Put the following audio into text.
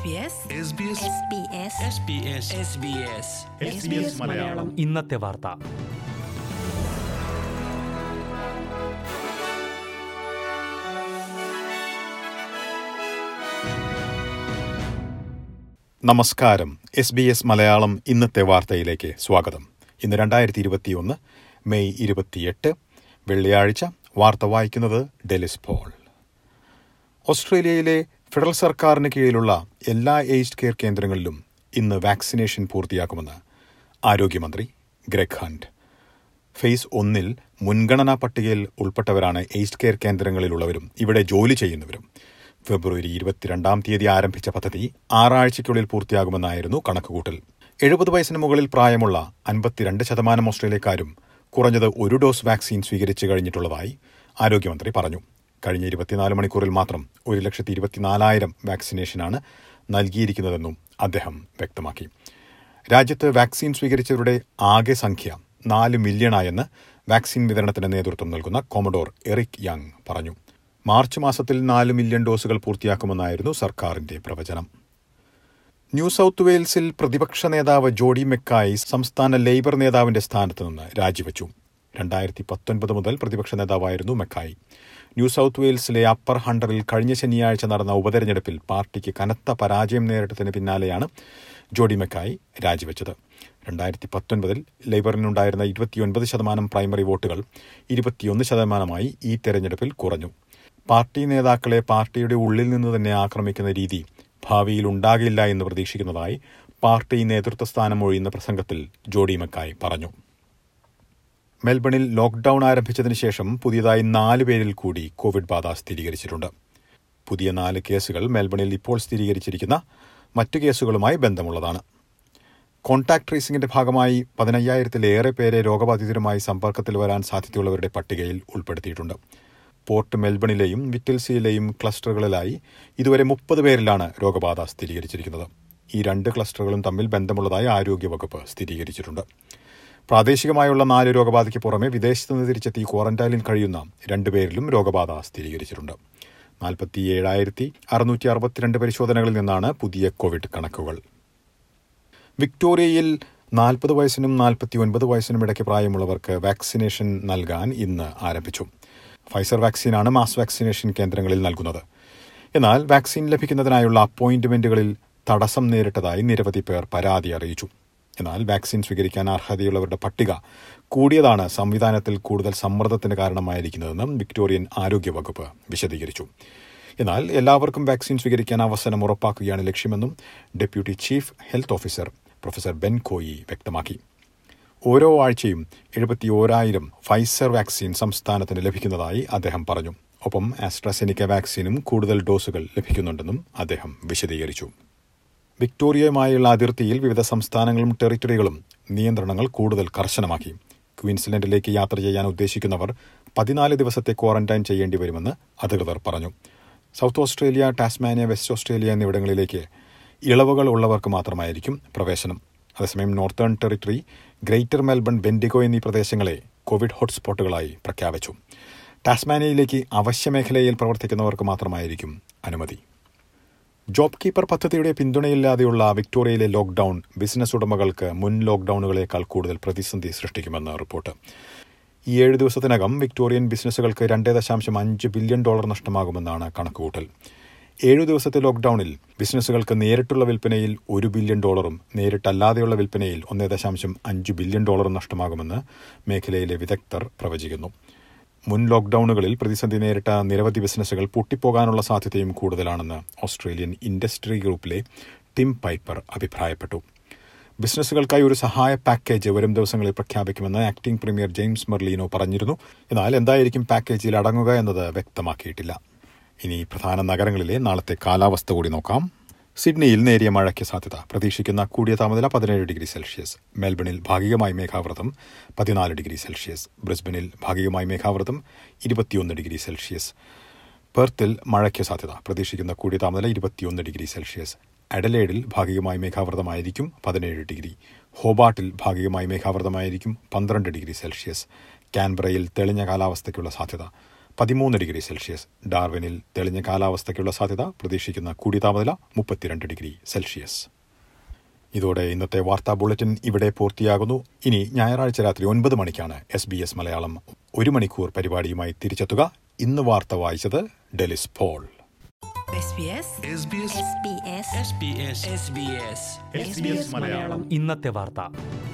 മലയാളം ഇന്നത്തെ വാർത്ത നമസ്കാരം എസ് ബി എസ് മലയാളം ഇന്നത്തെ വാർത്തയിലേക്ക് സ്വാഗതം ഇന്ന് രണ്ടായിരത്തി ഇരുപത്തിയൊന്ന് മെയ് ഇരുപത്തിയെട്ട് വെള്ളിയാഴ്ച വാർത്ത വായിക്കുന്നത് ഡെലിസ് പോൾ ഓസ്ട്രേലിയയിലെ ഫെഡറൽ സർക്കാരിന് കീഴിലുള്ള എല്ലാ ഏജ്ഡ് കെയർ കേന്ദ്രങ്ങളിലും ഇന്ന് വാക്സിനേഷൻ പൂർത്തിയാക്കുമെന്ന് ആരോഗ്യമന്ത്രി ഗ്രെഗ് ഹണ്ട് ഫേസ് ഒന്നിൽ മുൻഗണനാ പട്ടികയിൽ ഉൾപ്പെട്ടവരാണ് ഏജ്ഡ് കെയർ കേന്ദ്രങ്ങളിലുള്ളവരും ഇവിടെ ജോലി ചെയ്യുന്നവരും ഫെബ്രുവരി ഇരുപത്തിരണ്ടാം തീയതി ആരംഭിച്ച പദ്ധതി ആറാഴ്ചയ്ക്കുള്ളിൽ പൂർത്തിയാകുമെന്നായിരുന്നു കണക്കുകൂട്ടൽ എഴുപത് വയസ്സിന് മുകളിൽ പ്രായമുള്ള അൻപത്തിരണ്ട് ശതമാനം ഓസ്ട്രേലിയക്കാരും കുറഞ്ഞത് ഒരു ഡോസ് വാക്സിൻ സ്വീകരിച്ചു കഴിഞ്ഞിട്ടുള്ളതായി ആരോഗ്യമന്ത്രി പറഞ്ഞു കഴിഞ്ഞ ഇരുപത്തിനാല് മണിക്കൂറിൽ മാത്രം ഒരു ലക്ഷത്തി ഇരുപത്തിനാലായിരം വാക്സിനേഷനാണ് നൽകിയിരിക്കുന്നതെന്നും അദ്ദേഹം വ്യക്തമാക്കി രാജ്യത്ത് വാക്സിൻ സ്വീകരിച്ചവരുടെ ആകെ സംഖ്യ നാല് മില്യണായെന്ന് വാക്സിൻ വിതരണത്തിന് നേതൃത്വം നൽകുന്ന കോമഡോർ എറിക് യങ് പറഞ്ഞു മാർച്ച് മാസത്തിൽ നാല് മില്യൺ ഡോസുകൾ പൂർത്തിയാക്കുമെന്നായിരുന്നു സർക്കാരിന്റെ പ്രവചനം ന്യൂ സൌത്ത് വെയിൽസിൽ പ്രതിപക്ഷ നേതാവ് ജോഡി മെക്കായി സംസ്ഥാന ലേബർ നേതാവിന്റെ സ്ഥാനത്ത് നിന്ന് രാജിവെച്ചു രണ്ടായിരത്തി പത്തൊൻപത് മുതൽ പ്രതിപക്ഷ നേതാവായിരുന്നു മെക്കായി ന്യൂ സൌത്ത് വെയിൽസിലെ അപ്പർ ഹണ്ടറിൽ കഴിഞ്ഞ ശനിയാഴ്ച നടന്ന ഉപതെരഞ്ഞെടുപ്പിൽ പാർട്ടിക്ക് കനത്ത പരാജയം നേരിട്ടതിന് പിന്നാലെയാണ് ജോഡി മെക്കായി രാജിവെച്ചത് രണ്ടായിരത്തി പത്തൊൻപതിൽ ലേബറിനുണ്ടായിരുന്ന ഇരുപത്തിയൊൻപത് ശതമാനം പ്രൈമറി വോട്ടുകൾ ഇരുപത്തിയൊന്ന് ശതമാനമായി ഈ തെരഞ്ഞെടുപ്പിൽ കുറഞ്ഞു പാർട്ടി നേതാക്കളെ പാർട്ടിയുടെ ഉള്ളിൽ നിന്ന് തന്നെ ആക്രമിക്കുന്ന രീതി ഭാവിയിൽ ഉണ്ടാകില്ല എന്ന് പ്രതീക്ഷിക്കുന്നതായി പാർട്ടി നേതൃത്വ സ്ഥാനം ഒഴിയുന്ന പ്രസംഗത്തിൽ ജോഡി മക്കായി പറഞ്ഞു മെൽബണിൽ ലോക്ഡൌൺ ആരംഭിച്ചതിന് ശേഷം പുതിയതായി നാല് പേരിൽ കൂടി കോവിഡ് ബാധ സ്ഥിരീകരിച്ചിട്ടുണ്ട് പുതിയ നാല് കേസുകൾ മെൽബണിൽ ഇപ്പോൾ സ്ഥിരീകരിച്ചിരിക്കുന്ന മറ്റു കേസുകളുമായി ബന്ധമുള്ളതാണ് കോൺടാക്ട് ട്രേസിംഗിന്റെ ഭാഗമായി പതിനയ്യായിരത്തിലേറെ പേരെ രോഗബാധിതരുമായി സമ്പർക്കത്തിൽ വരാൻ സാധ്യതയുള്ളവരുടെ പട്ടികയിൽ ഉൾപ്പെടുത്തിയിട്ടുണ്ട് പോർട്ട് മെൽബണിലെയും വിറ്റിൽസിയിലെയും ക്ലസ്റ്ററുകളിലായി ഇതുവരെ മുപ്പത് പേരിലാണ് രോഗബാധ സ്ഥിരീകരിച്ചിരിക്കുന്നത് ഈ രണ്ട് ക്ലസ്റ്ററുകളും തമ്മിൽ ബന്ധമുള്ളതായി ആരോഗ്യവകുപ്പ് സ്ഥിരീകരിച്ചിട്ടുണ്ട് പ്രാദേശികമായുള്ള നാല് രോഗബാധയ്ക്ക് പുറമെ വിദേശത്ത് നിന്ന് തിരിച്ചെത്തി ക്വാറന്റൈനിൽ കഴിയുന്ന രണ്ടുപേരിലും രോഗബാധ സ്ഥിരീകരിച്ചിട്ടുണ്ട് നാൽപ്പത്തി ഏഴായിരത്തി അറുന്നൂറ്റി അറുപത്തിരണ്ട് പരിശോധനകളിൽ നിന്നാണ് പുതിയ കോവിഡ് കണക്കുകൾ വിക്ടോറിയയിൽ നാൽപ്പത് വയസ്സിനും നാൽപ്പത്തി ഒൻപത് വയസ്സിനും ഇടയ്ക്ക് പ്രായമുള്ളവർക്ക് വാക്സിനേഷൻ നൽകാൻ ഇന്ന് ആരംഭിച്ചു ഫൈസർ വാക്സിനാണ് മാസ് വാക്സിനേഷൻ കേന്ദ്രങ്ങളിൽ നൽകുന്നത് എന്നാൽ വാക്സിൻ ലഭിക്കുന്നതിനായുള്ള അപ്പോയിന്റ്മെന്റുകളിൽ തടസ്സം നേരിട്ടതായി നിരവധി പേർ പരാതി അറിയിച്ചു എന്നാൽ വാക്സിൻ സ്വീകരിക്കാൻ അർഹതയുള്ളവരുടെ പട്ടിക കൂടിയതാണ് സംവിധാനത്തിൽ കൂടുതൽ സമ്മർദ്ദത്തിന് കാരണമായിരിക്കുന്നതെന്നും വിക്ടോറിയൻ ആരോഗ്യവകുപ്പ് വിശദീകരിച്ചു എന്നാൽ എല്ലാവർക്കും വാക്സിൻ സ്വീകരിക്കാൻ അവസരം ഉറപ്പാക്കുകയാണ് ലക്ഷ്യമെന്നും deputy chief health officer professor Ben Cowie വ്യക്തമാക്കി ഓരോ ആഴ്ചയും എഴുപത്തി ഓരായിരം ഫൈസർ വാക്സിൻ സംസ്ഥാനത്തിന് ലഭിക്കുന്നതായി അദ്ദേഹം പറഞ്ഞു ഒപ്പം ആസ്ട്രസെനിക്ക വാക്സിനും കൂടുതൽ ഡോസുകൾ ലഭിക്കുന്നുണ്ടെന്നും അദ്ദേഹം വിശദീകരിച്ചു വിക്ടോറിയയുമായുള്ള അതിർത്തിയിൽ വിവിധ സംസ്ഥാനങ്ങളും ടെറിട്ടറികളും നിയന്ത്രണങ്ങൾ കൂടുതൽ കർശനമാക്കി ക്വീൻസ്ലൻഡിലേക്ക് യാത്ര ചെയ്യാൻ ഉദ്ദേശിക്കുന്നവർ പതിനാല് ദിവസത്തെ ക്വാറന്റൈൻ ചെയ്യേണ്ടി വരുമെന്ന് അധികൃതർ പറഞ്ഞു South Australia Tasmania West Australia എന്നിവിടങ്ങളിലേക്ക് ഇളവുകൾ ഉള്ളവർക്ക് മാത്രമായിരിക്കും പ്രവേശനം അതേസമയം Northern Territory Greater Melbourne Bendigo എന്നീ പ്രദേശങ്ങളെ കോവിഡ് ഹോട്ട്സ്പോട്ടുകളായി പ്രഖ്യാപിച്ചു ടാസ്മാനിയയിലേക്ക് അവശ്യമേഖലയിൽ പ്രവർത്തിക്കുന്നവർക്ക് മാത്രമായിരിക്കും അനുമതി ജോബ് കീപ്പർ പദ്ധതിയുടെ പിന്തുണയില്ലാതെയുള്ള വിക്ടോറിയയിലെ ലോക്ഡൌൺ ബിസിനസ് ഉടമകൾക്ക് മുൻ ലോക്ഡൌണുകളേക്കാൾ കൂടുതൽ പ്രതിസന്ധി സൃഷ്ടിക്കുമെന്ന് റിപ്പോർട്ട് ഈ ഏഴ് ദിവസത്തിനകം വിക്ടോറിയൻ ബിസിനസ്സുകൾക്ക് രണ്ട് ദശാംശം അഞ്ച് ബില്യൺ ഡോളർ നഷ്ടമാകുമെന്നാണ് കണക്കുകൂട്ടൽ ഏഴു ദിവസത്തെ ലോക്ഡൌണിൽ ബിസിനസ്സുകൾക്ക് നേരിട്ടുള്ള വിൽപ്പനയിൽ ഒരു ബില്യൺ ഡോളറും നേരിട്ടല്ലാതെയുള്ള വിൽപ്പനയിൽ ഒന്നേ ദശാംശം അഞ്ച് ബില്യൺ ഡോളറും നഷ്ടമാകുമെന്ന് മേഖലയിലെ വിദഗ്ധർ പ്രവചിക്കുന്നു മുൻ ലോക്ഡൌണുകളിൽ പ്രതിസന്ധി നേരിട്ട നിരവധി ബിസിനസ്സുകൾ പൊട്ടിപ്പോകാനുള്ള സാധ്യതയും കൂടുതലാണെന്ന് ഓസ്ട്രേലിയൻ ഇൻഡസ്ട്രി ഗ്രൂപ്പിലെ ടിം പൈപ്പർ അഭിപ്രായപ്പെട്ടു ബിസിനസ്സുകൾക്കായി ഒരു സഹായ പാക്കേജ് വരും ദിവസങ്ങളിൽ പ്രഖ്യാപിക്കുമെന്ന് ആക്ടിംഗ് പ്രീമിയർ ജെയിംസ് മെർലീനോ പറഞ്ഞിരുന്നു എന്നാൽ എന്തായിരിക്കും പാക്കേജിൽ അടങ്ങുക എന്നത് വ്യക്തമാക്കിയിട്ടില്ല ഇനി പ്രധാന നഗരങ്ങളിലെ നാളത്തെ കാലാവസ്ഥ കൂടി നോക്കാം സിഡ്നിയിൽ നേരിയ മഴയ്ക്ക് സാധ്യത പ്രതീക്ഷിക്കുന്ന കൂടിയ താപനില പതിനേഴ് ഡിഗ്രി സെൽഷ്യസ് മെൽബണിൽ ഭാഗികമായി മേഘാവൃതം പതിനാല് ഡിഗ്രി സെൽഷ്യസ് ബ്രിസ്ബനിൽ ഭാഗികമായി മേഘാവൃതം ഇരുപത്തിയൊന്ന് ഡിഗ്രി സെൽഷ്യസ് പെർത്തിൽ മഴയ്ക്ക് സാധ്യത പ്രതീക്ഷിക്കുന്ന കൂടിയ താപനില ഇരുപത്തിയൊന്ന് ഡിഗ്രി സെൽഷ്യസ് അഡലേഡിൽ ഭാഗികമായി മേഘാവൃതമായിരിക്കും പതിനേഴ് ഡിഗ്രി ഹോബാട്ടിൽ ഭാഗികമായി മേഘാവൃതമായിരിക്കും പന്ത്രണ്ട് ഡിഗ്രി സെൽഷ്യസ് കാൻബറയിൽ തെളിഞ്ഞ കാലാവസ്ഥയ്ക്കുള്ള സാധ്യത പതിമൂന്ന് ഡിഗ്രി സെൽഷ്യസ് ഡാർവിനിൽ തെളിഞ്ഞ കാലാവസ്ഥയ്ക്കുള്ള സാധ്യത പ്രതീക്ഷിക്കുന്ന കൂടിയ താപനില മുപ്പത്തിരണ്ട് ഡിഗ്രി സെൽഷ്യസ് ഇതോടെ ഇന്നത്തെ വാർത്താ ബുള്ളറ്റിൻ ഇവിടെ പൂർത്തിയാകുന്നു ഇനി ഞായറാഴ്ച രാത്രി ഒൻപത് മണിക്കാണ് എസ് ബി എസ് മലയാളം ഒരു മണിക്കൂർ പരിപാടിയുമായി തിരിച്ചെത്തുക ഇന്ന് വാർത്ത വായിച്ചത് Delys Paul SBS SBS SBS SBS SBS SBS Malayalam ഇന്നത്തെ വാർത്ത